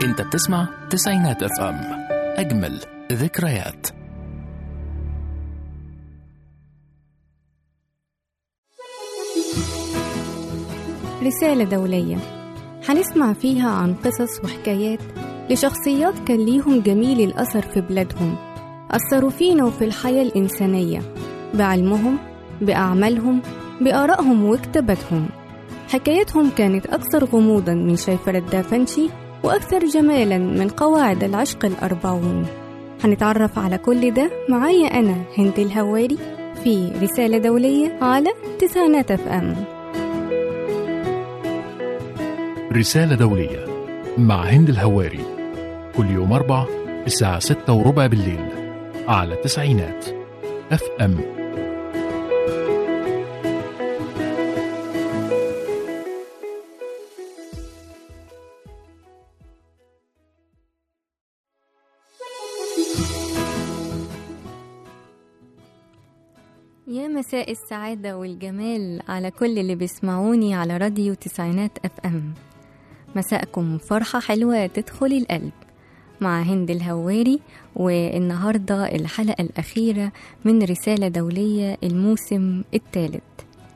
انت بتسمع تسعينات اف ام اجمل ذكريات رسالة دولية هنسمع فيها عن قصص وحكايات لشخصيات كان ليهم جميل الأثر في بلادهم أثروا فينا وفي الحياة الإنسانية بعلمهم بأعمالهم بآرائهم وكتاباتهم حكايتهم كانت أكثر غموضا من شيفرة دافنشي وأكثر جمالا من قواعد العشق الأربعون هنتعرف على كل ده معايا أنا هند الهواري في رسالة دولية على تسعينات اف ام رسالة دولية مع هند الهواري كل يوم أربع الساعة ستة وربع بالليل على تسعينات اف ام يا مساء السعادة والجمال على كل اللي بيسمعوني على راديو تسعينات اف ام مساءكم فرحة حلوة تدخل القلب مع هند الهواري والنهاردة الحلقة الأخيرة من رسالة دولية الموسم الثالث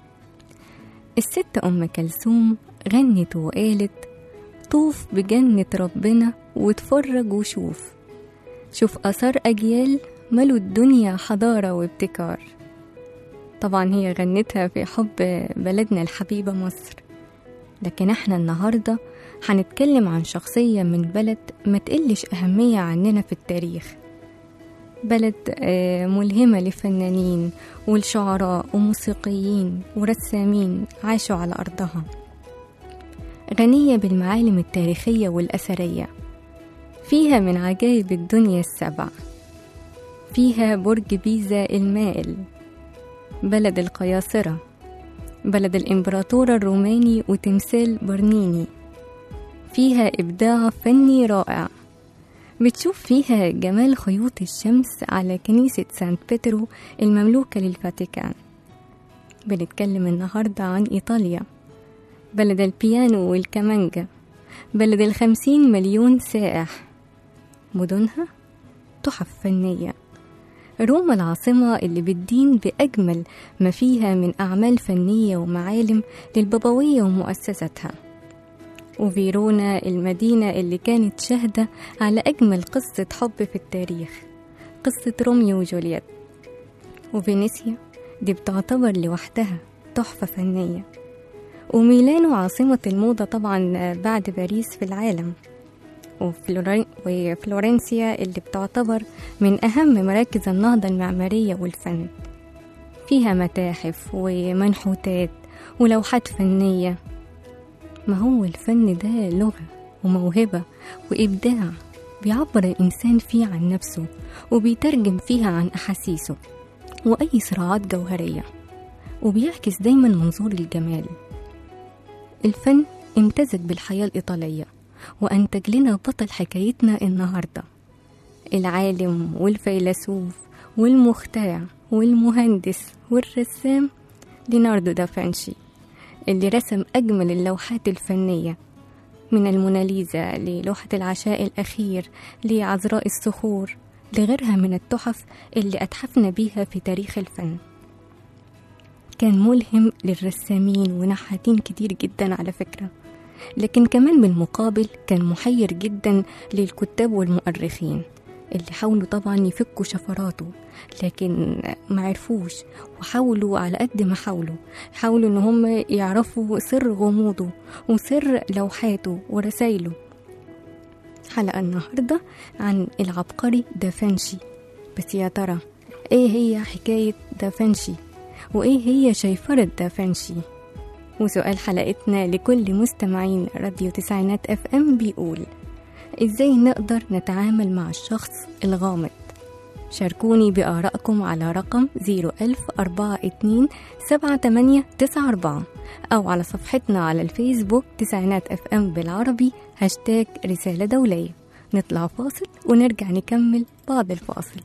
الست أم كلثوم غنت وقالت طوف بجنة ربنا واتفرج وشوف شوف أثار أجيال ملوا الدنيا حضارة وابتكار طبعا هي غنتها في حب بلدنا الحبيبة مصر لكن احنا النهاردة هنتكلم عن شخصية من بلد ما تقلش أهمية عننا في التاريخ بلد آه، ملهمة لفنانين والشعراء وموسيقيين ورسامين عاشوا على أرضها غنية بالمعالم التاريخية والأثرية فيها من عجائب الدنيا السبع فيها برج بيزا المائل بلد القياصرة بلد الإمبراطور الروماني وتمثال برنيني فيها إبداع فني رائع بتشوف فيها جمال خيوط الشمس على كنيسة سانت بيترو المملوكة للفاتيكان بنتكلم النهاردة عن إيطاليا بلد البيانو والكمانجا بلد الخمسين مليون سائح مدنها تحف فنيه روما العاصمة اللي بتدين بأجمل ما فيها من أعمال فنية ومعالم للبابوية ومؤسساتها وفيرونا المدينة اللي كانت شاهدة على أجمل قصة حب في التاريخ قصة روميو وجولييت وفينيسيا دي بتعتبر لوحدها تحفة فنية وميلانو عاصمة الموضة طبعا بعد باريس في العالم وفلورين وفلورنسيا اللي بتعتبر من أهم مراكز النهضة المعمارية والفن فيها متاحف ومنحوتات ولوحات فنية ما هو الفن ده لغة وموهبة وإبداع بيعبر الإنسان فيه عن نفسه وبيترجم فيها عن أحاسيسه وأي صراعات جوهرية وبيعكس دايما منظور الجمال الفن امتزج بالحياة الإيطالية وأنتج لنا بطل حكايتنا النهاردة العالم والفيلسوف والمخترع والمهندس والرسام ليناردو دافنشي اللي رسم أجمل اللوحات الفنية من الموناليزا للوحة العشاء الأخير لعذراء الصخور لغيرها من التحف اللي أتحفنا بيها في تاريخ الفن كان ملهم للرسامين ونحاتين كتير جدا على فكره لكن كمان بالمقابل كان محير جدا للكتاب والمؤرخين اللي حاولوا طبعا يفكوا شفراته لكن معرفوش وحاولوا على قد ما حاولوا حاولوا ان هم يعرفوا سر غموضه وسر لوحاته ورسايله حلقة النهاردة عن العبقري دافنشي بس يا ترى ايه هي حكاية دافنشي وايه هي شيفرة دافنشي وسؤال حلقتنا لكل مستمعين راديو تسعينات اف ام بيقول ازاي نقدر نتعامل مع الشخص الغامض شاركوني بآرائكم على رقم 01042 7894 أو على صفحتنا على الفيسبوك تسعينات اف ام بالعربي هاشتاج رسالة دولية نطلع فاصل ونرجع نكمل بعد الفاصل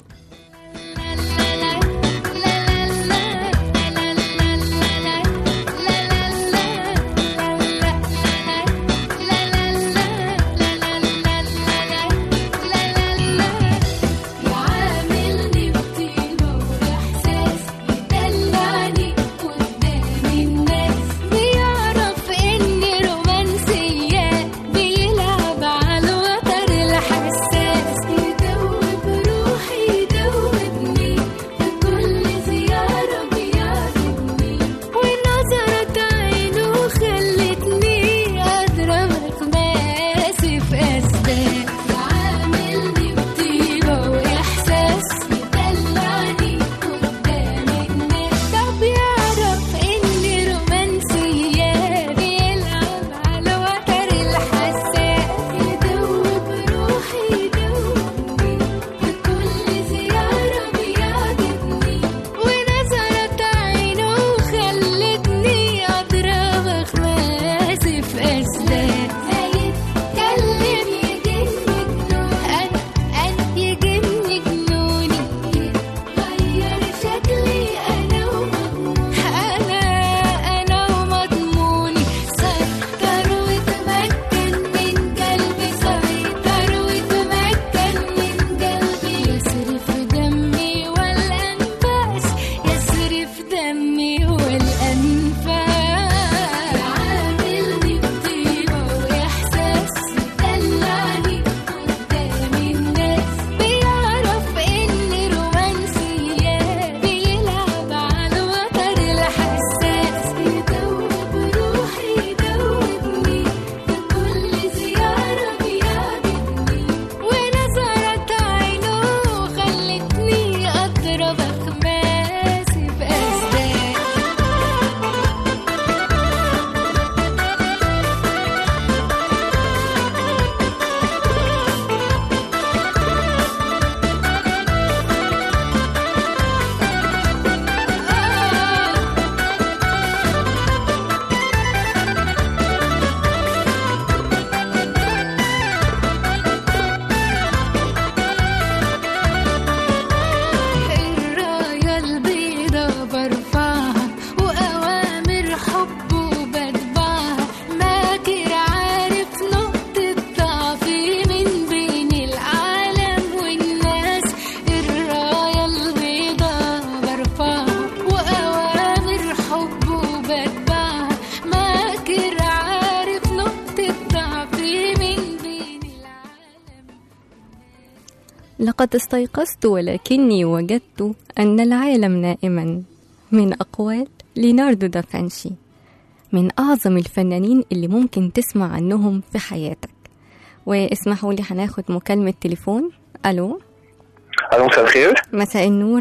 لقد استيقظت ولكني وجدت أن العالم نائما من أقوال ليناردو دافنشي من أعظم الفنانين اللي ممكن تسمع عنهم في حياتك واسمحوا لي هناخد مكالمة تليفون ألو الو مساء الخير مساء النور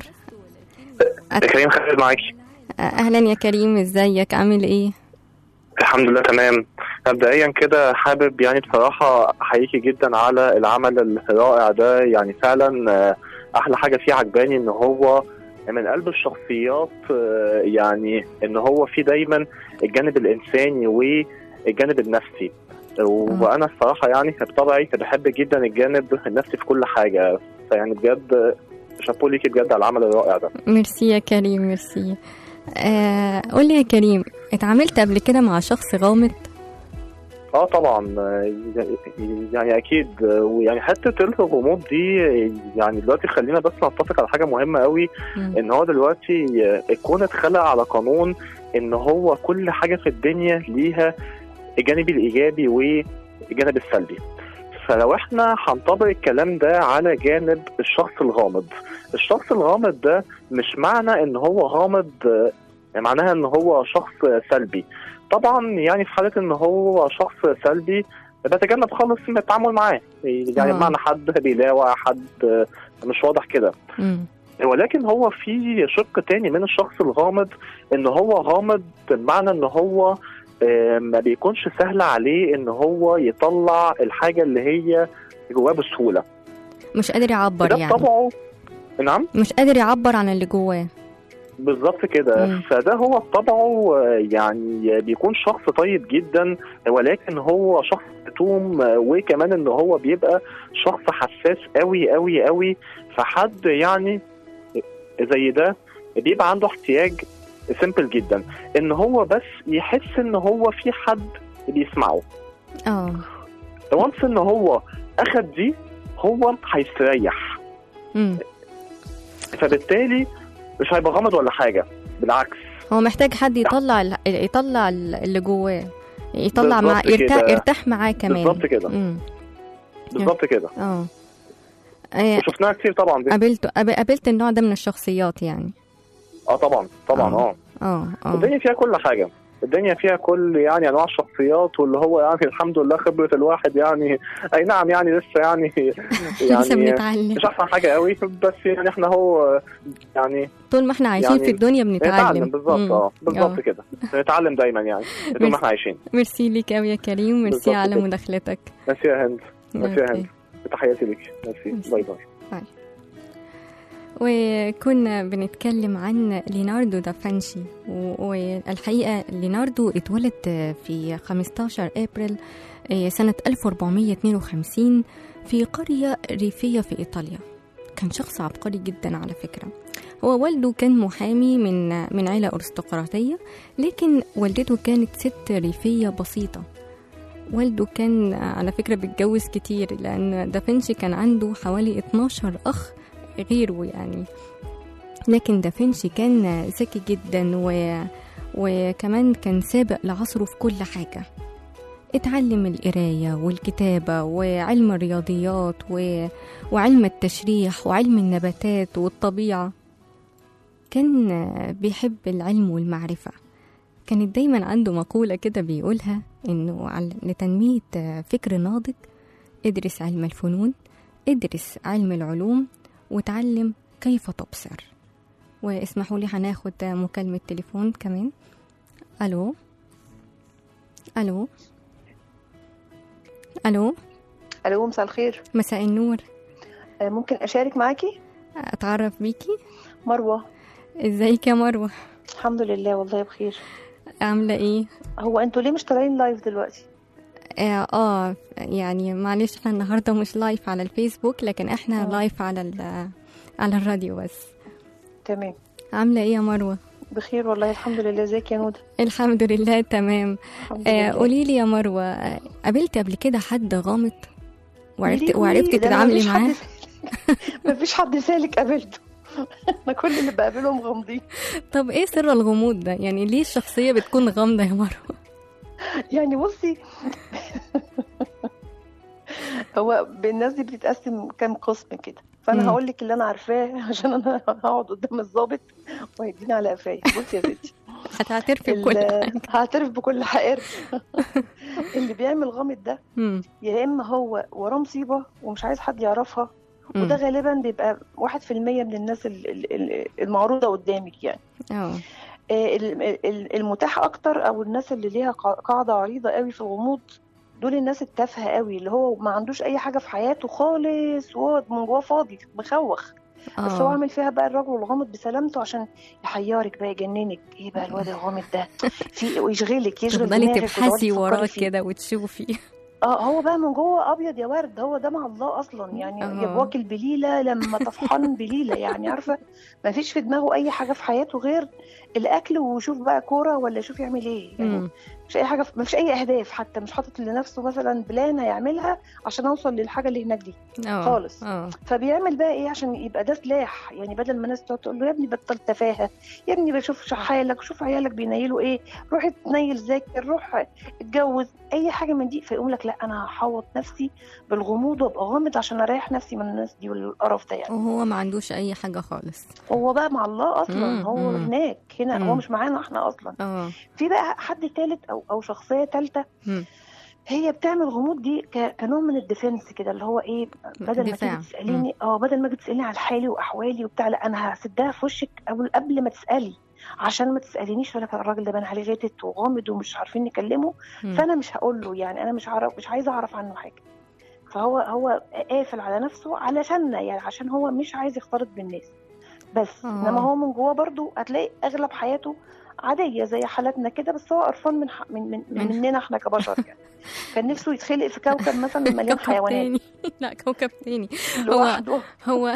كريم خالد معاكي أهلا يا كريم ازيك عامل ايه الحمد لله تمام مبدئيا كده حابب يعني بصراحة أحييكي جدا على العمل الرائع ده يعني فعلا آه، أحلى حاجة فيه عجباني إن هو من قلب الشخصيات آه، يعني إن هو فيه دايما الجانب الإنساني والجانب النفسي وأنا الصراحة يعني بطبعي بحب جدا الجانب النفسي في كل حاجة فيعني بجد شابو ليكي بجد على العمل الرائع ده ميرسي يا كريم ميرسي آه قولي يا كريم اتعاملت قبل كده مع شخص غامض اه طبعا آه، يعني اكيد آه، ويعني حته الغموض دي آه، يعني دلوقتي خلينا بس نتفق على حاجه مهمه قوي مم. ان هو دلوقتي آه، الكون اتخلق على قانون ان هو كل حاجه في الدنيا ليها الجانب الايجابي والجانب السلبي فلو احنا هنطبق الكلام ده على جانب الشخص الغامض الشخص الغامض ده مش معنى ان هو غامض آه، معناها ان هو شخص سلبي طبعا يعني في حاله ان هو شخص سلبي بتجنب خالص من التعامل معاه يعني آه. بمعنى حد بيلاوع حد آه، مش واضح كده مم. ولكن هو في شق تاني من الشخص الغامض ان هو غامض بمعنى ان هو آه، ما بيكونش سهل عليه ان هو يطلع الحاجه اللي هي جواه بسهوله مش قادر يعبر ده يعني بطبعه نعم مش قادر يعبر عن اللي جواه بالظبط كده مم. فده هو بطبعه آه، يعني بيكون شخص طيب جدا ولكن هو شخص كتوم آه، وكمان ان هو بيبقى شخص حساس قوي قوي قوي فحد يعني زي ده بيبقى عنده احتياج سيمبل جدا ان هو بس يحس ان هو في حد بيسمعه اه وانس ان هو اخد دي هو هيستريح مم. فبالتالي مش هيبقى غامض ولا حاجه بالعكس هو محتاج حد يطلع ال- يطلع ال- اللي جواه يطلع بالظبط مع يرتاح كده. يرتاح معاه كمان بالظبط كده. مم. بالظبط كده اه آه، وشفناها كتير طبعا دي قابلت قاب- قابلت النوع ده من الشخصيات يعني اه طبعا طبعا آه. اه اه اه الدنيا فيها كل حاجه الدنيا فيها كل يعني انواع الشخصيات واللي هو يعني الحمد لله خبره الواحد يعني اي نعم يعني لسه يعني لسه يعني بنتعلم مش احسن حاجه قوي بس يعني احنا هو يعني طول ما احنا عايشين يعني في الدنيا بنتعلم نتعلم بالظبط مم. اه بالظبط آه. كده نتعلم دايما يعني طول ما احنا عايشين ميرسي ليك قوي يا كريم ميرسي بالظبط على كده. مداخلتك ميرسي يا هند ميرسي يا أوكي. هند تحياتي لك ميرسي ميرسي. باي باي وكنا بنتكلم عن ليناردو دافنشي و- والحقيقة ليناردو اتولد في 15 أبريل آه، سنة 1452 في قرية ريفية في إيطاليا كان شخص عبقري جدا على فكرة هو والده كان محامي من من عيلة أرستقراطية لكن والدته كانت ست ريفية بسيطة والده كان على فكرة بيتجوز كتير لأن دافنشي كان عنده حوالي 12 أخ غيره يعني لكن دافنشي كان ذكي جدا و... وكمان كان سابق لعصره في كل حاجة اتعلم القراية والكتابة وعلم الرياضيات و... وعلم التشريح وعلم النباتات والطبيعة كان بيحب العلم والمعرفة كانت دايما عنده مقولة كده بيقولها إنه عل- لتنمية فكر ناضج ادرس علم الفنون ادرس علم العلوم وتعلم كيف تبصر واسمحوا لي هناخد مكالمة تليفون كمان ألو ألو ألو الو مساء الخير مساء النور آه، ممكن اشارك معاكي أتعرف بيكي مروه ازيك يا مروة الحمد لله والله بخير عاملة ايه هو انتوا ليه مش طالعين لايف دلوقتي آه, اه يعني معلش احنا النهاردة مش لايف على الفيسبوك لكن احنا آه. لايف على ال- على الراديو بس تمام عاملة ايه يا مروة بخير والله الحمد لله ازيك يا نوده الحمد لله تمام الحمد آه لله قولي لي يا مروة آه، قابلت قبل كده حد غامض وعرفت ليه؟ وعرفتي ده أنا تتعاملي مفيش حد معاه سالك- مفيش حد سالك قابلته انا كل اللي بقابلهم غامضين طب ايه سر الغموض ده يعني ليه الشخصية بتكون غامضة يا مروة يعني بصي هو الناس دي بتتقسم كام قسم كده فانا مم. هقول لك اللي انا عارفاه عشان انا هقعد قدام الضابط وهيديني على قفايا بصي يا ستي هتعترفي بكل ال- هعترف بكل حقيقة اللي بيعمل غامض ده مم. يا اما هو وراه مصيبه ومش عايز حد يعرفها وده مم. غالبا بيبقى واحد في المية من الناس ال- ال- ال- المعروضة قدامك يعني اه آه، ال- ال- المتاح اكتر او الناس اللي ليها قا- قاعدة عريضة قوي في الغموض دول الناس التافهة قوي اللي هو ما عندوش اي حاجة في حياته خالص وهو من جواه فاضي مخوخ بس هو اه عامل فيها بقى الرجل الغامض بسلامته عشان يحيرك بقى يجننك ايه بقى الواد الغامض ده في ويشغلك يشغل تفضلي دماغك تبحثي وتقعدي تفكري وراه فيه. كده وتشوفي اه هو بقى من جوه ابيض يا ورد هو ده مع الله اصلا يعني آه. يا واكل بليله لما طفحان بليله يعني عارفه ما فيش في دماغه اي حاجه في حياته غير الاكل ويشوف بقى كوره ولا يشوف يعمل ايه يعني مم. مش اي حاجه ما فيش اي اهداف حتى مش حاطط لنفسه مثلا بلان هيعملها عشان اوصل للحاجه اللي هناك دي اه خالص. اه فبيعمل بقى ايه عشان يبقى ده سلاح يعني بدل ما الناس تقعد تقول له يا ابني بطل تفاهه يا ابني بشوف حالك شوف عيالك بينيلوا ايه روح تنيل ذاكر روح اتجوز اي حاجه من دي فيقوم لك لا انا هحوط نفسي بالغموض وابقى غامض عشان اريح نفسي من الناس دي والقرف ده يعني وهو ما عندوش اي حاجة خالص هو بقى مع الله اصلا مم، هو مم. هناك هنا مم. هو مش معانا احنا اصلا اه في بقى حد ثالث او او شخصيه ثالثه مم. هي بتعمل غموض دي ك- كنوع من الديفنس كده اللي هو ايه بدل ما دفاع. تيجي تساليني اه بدل ما تيجي تساليني على حالي واحوالي وبتاع لا انا هسدها في وشك قبل قبل ما تسالي عشان ما تسالينيش ولا الراجل ده بان عليه غيتت وغامض ومش عارفين نكلمه مم. فانا مش هقول له يعني انا مش عارف مش عايزه اعرف عنه حاجه فهو هو قافل على نفسه علشان يعني عشان هو مش عايز يختلط بالناس بس آه. انما هو من جوه برضو هتلاقي اغلب حياته عاديه زي حالاتنا كده بس هو قرفان من ح- من من, من- من مننا احنا كبشر يعني كان نفسه يتخلق في كوكب مثلا مليان كوكب حيوانات تاني لا كوكب تاني لوحده هو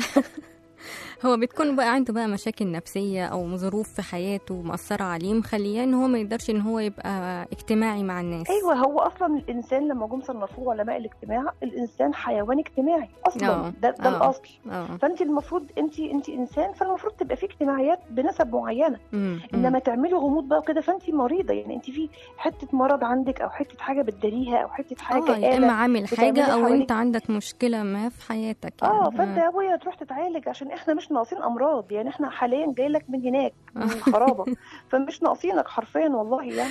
هو بتكون بقى عنده بقى مشاكل نفسية أو ظروف في حياته مأثرة عليه مخلياه إن هو ما يقدرش إن هو يبقى اجتماعي مع الناس ايوه هو اصلا الانسان لما جم صنفوه علماء الاجتماع الانسان حيوان اجتماعي اصلا آه، ده ده آه. الاصل اه فانت المفروض انت انت انسان فالمفروض تبقى في اجتماعيات بنسب معينه مم. انما تعملي غموض بقى وكده فانت مريضه يعني انت في حته مرض عندك او حته حاجه بتداريها او حته حاجه اه يا آلة اما عامل حاجه بتعملي او حواليك. انت عندك مشكله ما في حياتك اه يعني. فانت يا ابويا تروح تتعالج عشان احنا مش ناقصين امراض يعني احنا حاليا جاي لك من هناك من الخرابه فمش ناقصينك حرفيا والله يعني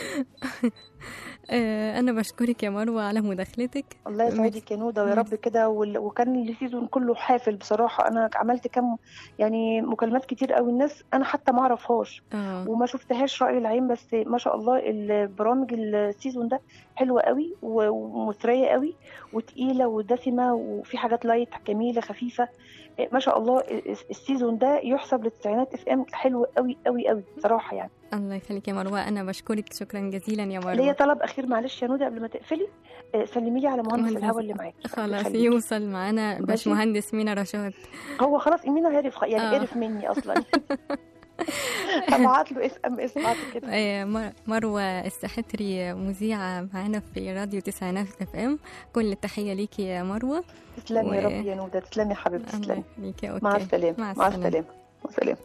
آه انا بشكرك يا مروه على مداخلتك الله يسعدك يا نوده ويا رب كده وال- وكان السيزون كله حافل بصراحه انا عملت كم يعني مكالمات كتير قوي الناس انا حتى ما اعرفهاش اه وما شفتهاش رأي العين بس ما شاء الله البرامج السيزون ده حلوة قوي و- ومثرية قوي وتقيلة ودسمة وفي حاجات لايت جميلة خفيفة إيه، ما شاء الله الس- السيزون ده يحسب للتسعينات اف ام حلو قوي قوي قوي بصراحة يعني الله يخليك يا مروه انا بشكرك شكرا جزيلا يا ليا مروه طلب اخير معلش يا نودة قبل ما تقفلي آه، سلمي لي على مهندس مهندس. الهوا اللي معاكي خلاص خليكي. يوصل معانا ماشي. باشمهندس مينا رشاد هو خلاص مين عرف يعني آه. عرف مني اصلا هبعت له اس ام اس بعد كده آه، مر- مروه السحتري مذيعه معانا في راديو تسعينات اف ام كل التحيه ليكي يا مروه تسلمي يا و- رب يا نودة تسلمي يا حبيبتي الله تسلمي يخليكي اوكي مع السلامة مع مع السلامه السلامة مع السلامة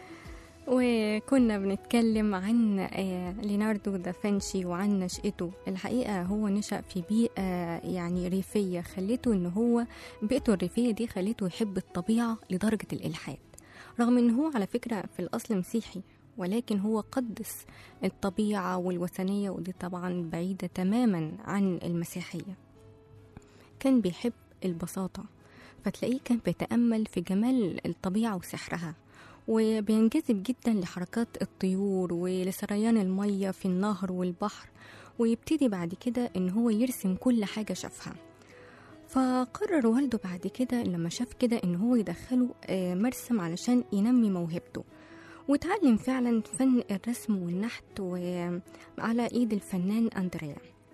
وكنا بنتكلم عن آه، ليناردو دافنشي وعن نشأته الحقيقة هو نشأ في بيئة يعني ريفية خلته ان هو بيئته الريفية دي خلته يحب الطبيعة لدرجة الإلحاد رغم ان هو على فكرة في الأصل مسيحي ولكن هو قدس الطبيعة والوثنية ودي طبعا بعيدة تماما عن المسيحية كان بيحب البساطة فتلاقيه كان بيتأمل في جمال الطبيعة وسحرها وبينجذب جدا لحركات الطيور ولسريان المية في النهر والبحر ويبتدي بعد كده ان هو يرسم كل حاجة شافها فقرر والده بعد كده لما شاف كده ان هو يدخله آه، مرسم علشان ينمي موهبته وتعلم فعلا فن الرسم والنحت وعلى ايد الفنان اندريا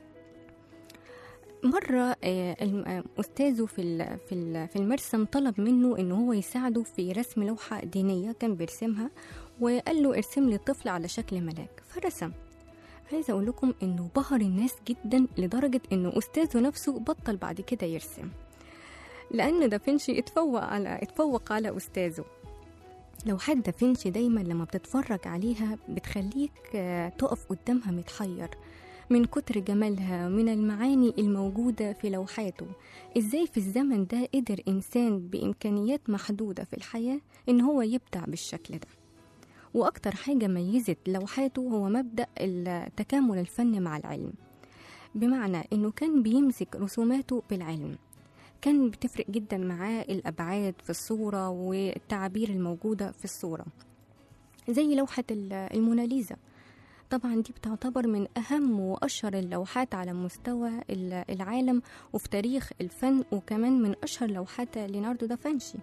مرة آه، الم- آه، أستاذه في ال- في ال- في المرسم طلب منه إن هو يساعده في رسم لوحة دينية كان بيرسمها وقال له ارسم لي طفل على شكل ملاك فرسم عايزة أقول لكم إنه بهر الناس جدا لدرجة إنه أستاذه نفسه بطل بعد كده يرسم لأن دافنشي اتفوق على اتفوق على أستاذه لوحات دافنشي دايما لما بتتفرج عليها بتخليك آه، تقف قدامها متحير من كتر جمالها ومن المعاني الموجودة في لوحاته إزاي في الزمن ده قدر إنسان بإمكانيات محدودة في الحياة إن هو يبدع بالشكل ده وأكتر حاجة ميزت لوحاته هو مبدأ تكامل الفن مع العلم بمعنى إنه كان بيمسك رسوماته بالعلم كان بتفرق جدا معاه الأبعاد في الصورة والتعابير الموجودة في الصورة زي لوحة الموناليزا طبعا دي بتعتبر من أهم وأشهر اللوحات على مستوى العالم وفي تاريخ الفن وكمان من أشهر لوحات ليوناردو دافنشي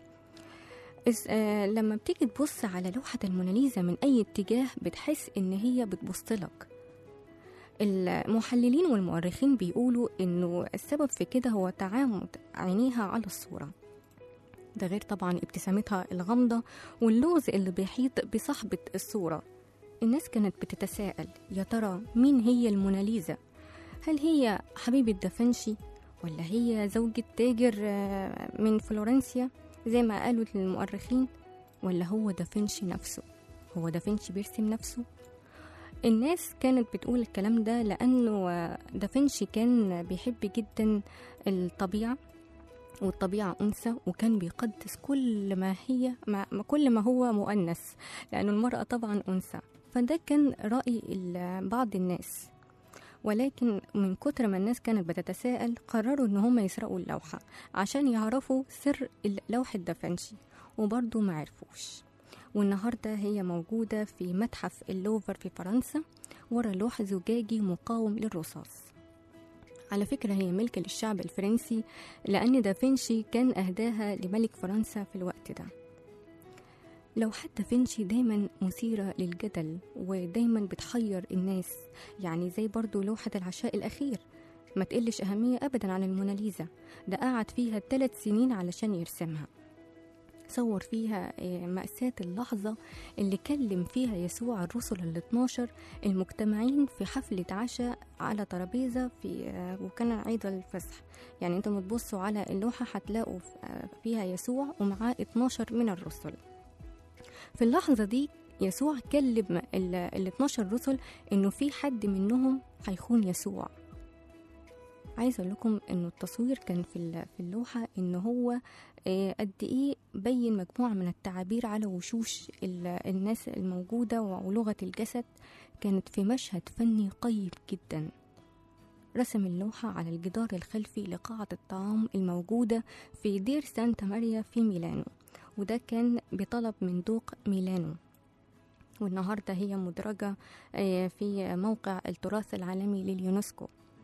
لما بتيجي تبص على لوحة الموناليزا من أي اتجاه بتحس إن هي بتبص لك المحللين والمؤرخين بيقولوا إنه السبب في كده هو تعامد عينيها على الصورة ده غير طبعا ابتسامتها الغامضة واللوز اللي بيحيط بصاحبة الصورة الناس كانت بتتساءل يا ترى مين هي الموناليزا هل هي حبيبة دافنشي ولا هي زوجة تاجر من فلورنسيا زي ما قالوا المؤرخين ولا هو دافنشي نفسه هو دافنشي بيرسم نفسه الناس كانت بتقول الكلام ده لأنه دافنشي كان بيحب جدا الطبيعة والطبيعة أنثى وكان بيقدس كل ما هي ما كل ما هو مؤنث لأن المرأة طبعا أنثى فده كان رأي بعض الناس ولكن من كتر ما الناس كانت بتتساءل قرروا ان هم يسرقوا اللوحة عشان يعرفوا سر لوحة دافنشي وبرضه ما عرفوش والنهاردة هي موجودة في متحف اللوفر في فرنسا ورا لوح زجاجي مقاوم للرصاص على فكرة هي ملك للشعب الفرنسي لأن دافنشي كان أهداها لملك فرنسا في الوقت ده لوحات دافنشي دايما مثيرة للجدل ودايما بتحير الناس يعني زي برضو لوحة العشاء الأخير ما تقلش أهمية أبدا عن الموناليزا ده قعد فيها ثلاث سنين علشان يرسمها صور فيها مأساة اللحظة اللي كلم فيها يسوع الرسل ال 12 المجتمعين في حفلة عشاء على ترابيزة في وكان عيد الفصح يعني انتم تبصوا على اللوحة هتلاقوا فيها يسوع ومعاه 12 من الرسل في اللحظة دي يسوع كلم ال 12 رسل انه في حد منهم هيخون يسوع عايزه اقول لكم انه التصوير كان في في اللوحه ان هو قد ايه بين مجموعه من التعابير على وشوش الناس الموجوده ولغه الجسد كانت في مشهد فني قيم جدا رسم اللوحة على الجدار الخلفي لقاعة الطعام الموجودة في دير سانتا ماريا في ميلانو وده كان بطلب من دوق ميلانو والنهاردة هي مدرجة في موقع التراث العالمي لليونسكو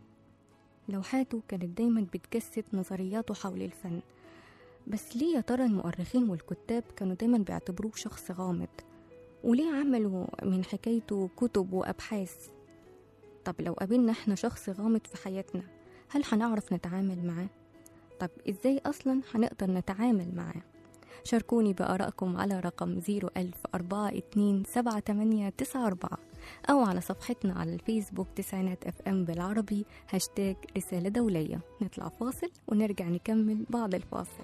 لوحاته كانت دايما بتجسد نظرياته حول الفن بس ليه يا ترى المؤرخين والكتاب كانوا دايما بيعتبروه شخص غامض وليه عملوا من حكايته كتب وأبحاث طب لو قابلنا احنا شخص غامض في حياتنا هل هنعرف نتعامل معاه طب ازاي اصلا هنقدر نتعامل معاه شاركوني بآرائكم على رقم 010427894 أو على صفحتنا على الفيسبوك تسعينات اف ام بالعربي هاشتاج رسالة دولية نطلع فاصل ونرجع نكمل بعد الفاصل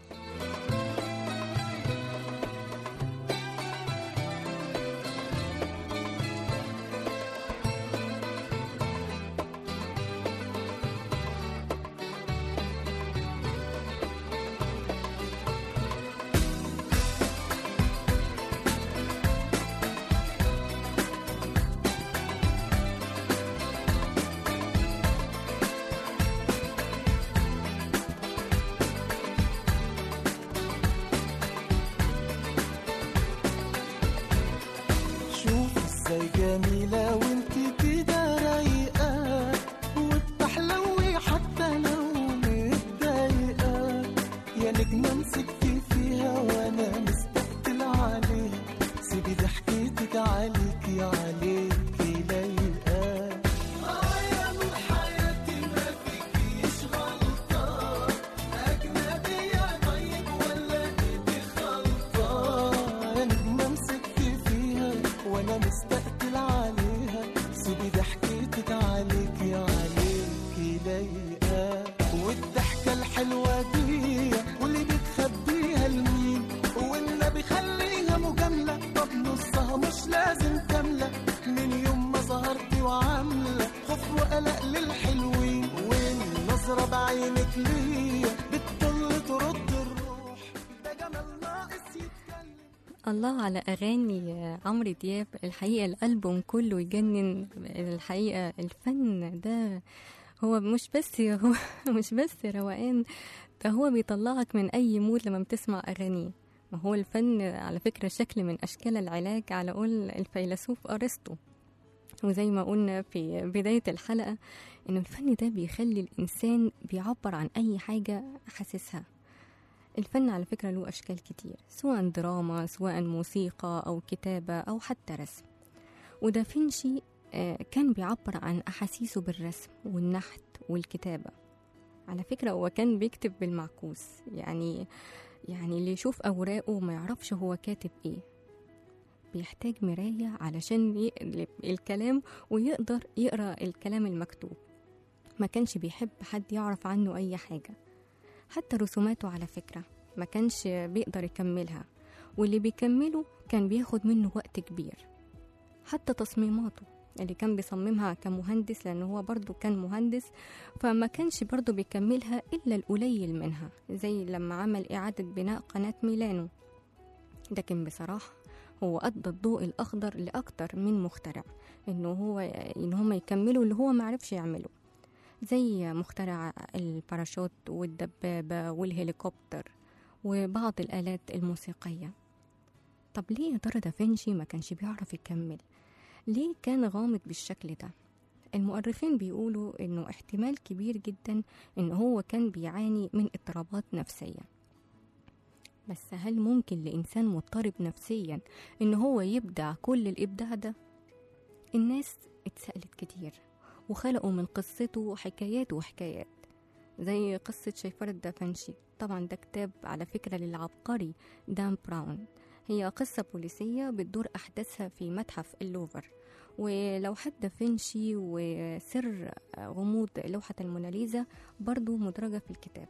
الله على أغاني عمرو دياب الحقيقة الألبوم كله يجنن الحقيقة الفن ده هو مش بس هو مش بس روقان ده هو بيطلعك من أي مود لما بتسمع أغانيه ما هو الفن على فكرة شكل من أشكال العلاج على قول الفيلسوف أرسطو وزي ما قلنا في بداية الحلقة إنه الفن ده بيخلي الإنسان بيعبر عن أي حاجة حاسسها الفن على فكرة له أشكال كتير سواء دراما سواء موسيقى أو كتابة أو حتى رسم ودافنشي آه، كان بيعبر عن أحاسيسه بالرسم والنحت والكتابة على فكرة هو كان بيكتب بالمعكوس يعني يعني اللي يشوف أوراقه ما يعرفش هو كاتب إيه بيحتاج مراية علشان يقلب الكلام ويقدر يقرأ الكلام المكتوب ما كانش بيحب حد يعرف عنه أي حاجة حتى رسوماته على فكرة ما كانش بيقدر يكملها واللي بيكمله كان بياخد منه وقت كبير حتى تصميماته اللي كان بيصممها كمهندس لأنه هو برضو كان مهندس فما كانش برضو بيكملها إلا القليل منها زي لما عمل إعادة بناء قناة ميلانو لكن بصراحة هو أدى الضوء الأخضر لأكتر من مخترع إنه هو إن هم يكملوا اللي هو معرفش يعمله زي مخترع الباراشوت والدبابة والهليكوبتر وبعض الآلات الموسيقية طب ليه يا ترى دافنشي ما كانش بيعرف يكمل ليه كان غامض بالشكل ده المؤرخين بيقولوا انه احتمال كبير جدا ان هو كان بيعاني من اضطرابات نفسيه بس هل ممكن لإنسان مضطرب نفسيا إن هو يبدع كل الإبداع ده؟ الناس اتسألت كتير وخلقوا من قصته حكايات وحكايات زي قصة شيفرة دافنشي طبعا ده كتاب على فكرة للعبقري دان براون هي قصة بوليسية بتدور أحداثها في متحف اللوفر ولوحات دافنشي وسر غموض لوحة الموناليزا برضو مدرجة في الكتاب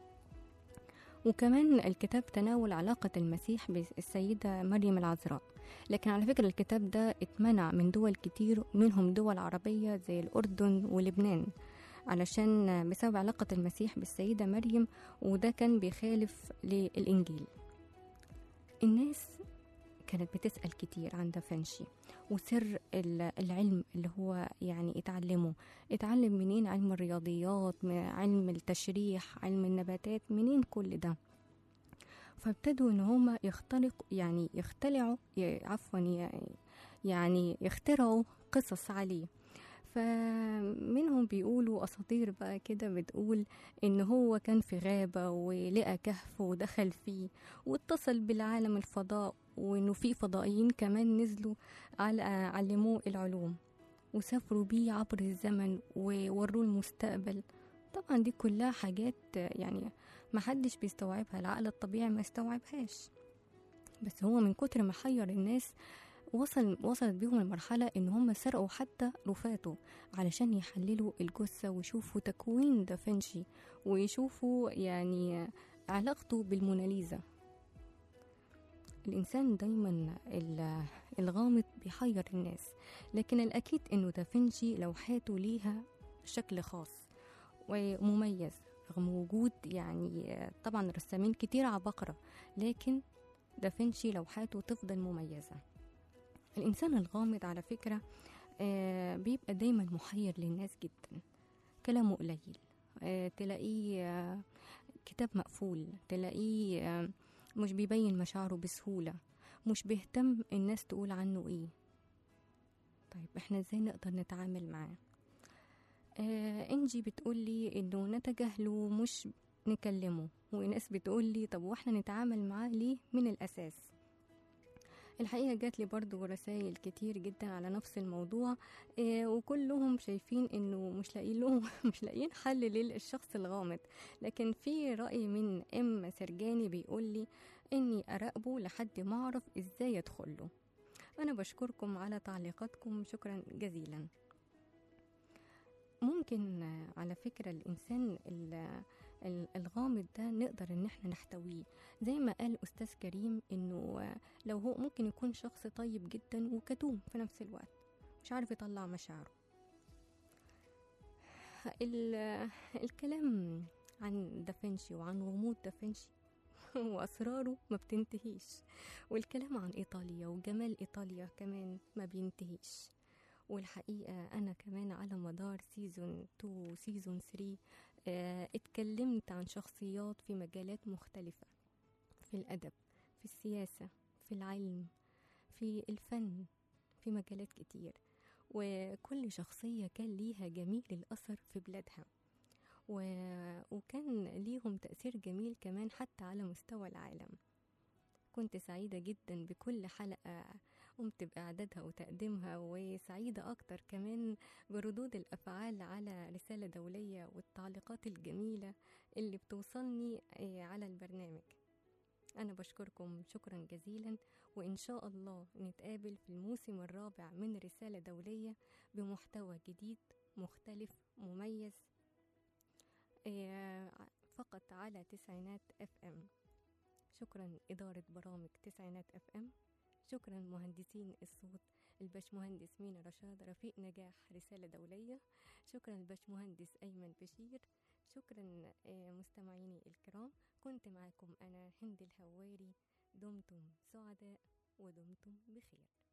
وكمان الكتاب تناول علاقة المسيح بالسيدة مريم العذراء لكن على فكرة الكتاب ده اتمنع من دول كتير منهم دول عربية زي الأردن ولبنان علشان بسبب علاقة المسيح بالسيدة مريم وده كان بيخالف للإنجيل الناس كانت بتسأل كتير عن دافنشي وسر العلم اللي هو يعني اتعلمه اتعلم منين علم الرياضيات من علم التشريح علم النباتات منين كل ده فابتدوا ان هما يختلقوا يعني يختلعوا عفوا يعني يخترعوا قصص عليه فمنهم بيقولوا اساطير بقى كده بتقول ان هو كان في غابه ولقى كهف ودخل فيه واتصل بالعالم الفضاء وانه في فضائيين كمان نزلوا على علموه العلوم وسافروا بيه عبر الزمن ووروه المستقبل طبعا دي كلها حاجات يعني محدش بيستوعبها العقل الطبيعي ما يستوعبهاش بس هو من كتر ما حير الناس وصل وصلت بيهم المرحلة إن هم سرقوا حتى رفاته علشان يحللوا الجثة ويشوفوا تكوين دافنشي ويشوفوا يعني علاقته بالموناليزا الإنسان دايما الغامض بيحير الناس لكن الأكيد إنه دافنشي لوحاته ليها شكل خاص ومميز رغم وجود يعني طبعا رسامين كتير عبقرة لكن دافنشي لوحاته تفضل مميزة الإنسان الغامض على فكرة بيبقى دايما محير للناس جدا كلامه قليل تلاقيه كتاب مقفول تلاقيه مش بيبين مشاعره بسهولة مش بيهتم الناس تقول عنه ايه طيب احنا ازاي نقدر نتعامل معاه آه انجي بتقولي انه نتجاهله مش نكلمه وناس بتقولي طب واحنا نتعامل معاه ليه من الاساس الحقيقة جات لي برضو رسائل كتير جدا على نفس الموضوع إيه وكلهم شايفين انه مش لاقيين لهم مش لاقيين حل للشخص الغامض لكن في رأي من ام سرجاني بيقول لي اني اراقبه لحد ما اعرف ازاي ادخله انا بشكركم على تعليقاتكم شكرا جزيلا ممكن على فكرة الإنسان الغامض ده نقدر إن احنا نحتويه زي ما قال أستاذ كريم إنه لو هو ممكن يكون شخص طيب جدا وكتوم في نفس الوقت مش عارف يطلع مشاعره الكلام عن دافنشي وعن غموض دافنشي وأسراره ما بتنتهيش والكلام عن إيطاليا وجمال إيطاليا كمان ما بينتهيش والحقيقة أنا كمان على مدار سيزون 2 وسيزون 3 آه، اتكلمت عن شخصيات في مجالات مختلفة في الأدب في السياسة في العلم في الفن في مجالات كتير وكل شخصية كان ليها جميل الأثر في بلادها و... وكان ليهم تأثير جميل كمان حتى على مستوى العالم كنت سعيدة جدا بكل حلقة قمت بإعدادها وتقديمها وسعيدة أكتر كمان بردود الأفعال على رسالة دولية والتعليقات الجميلة اللي بتوصلني آه، على البرنامج أنا بشكركم شكرا جزيلا وإن شاء الله نتقابل في الموسم الرابع من رسالة دولية بمحتوى جديد مختلف مميز آه، فقط على تسعينات اف ام شكرا إدارة برامج تسعينات اف ام شكرا مهندسين الصوت الباشمهندس مينا رشاد رفيق نجاح رسالة دولية شكرا الباشمهندس أيمن بشير شكرا آه، مستمعيني الكرام كنت معكم أنا هند الهواري دمتم سعداء ودمتم بخير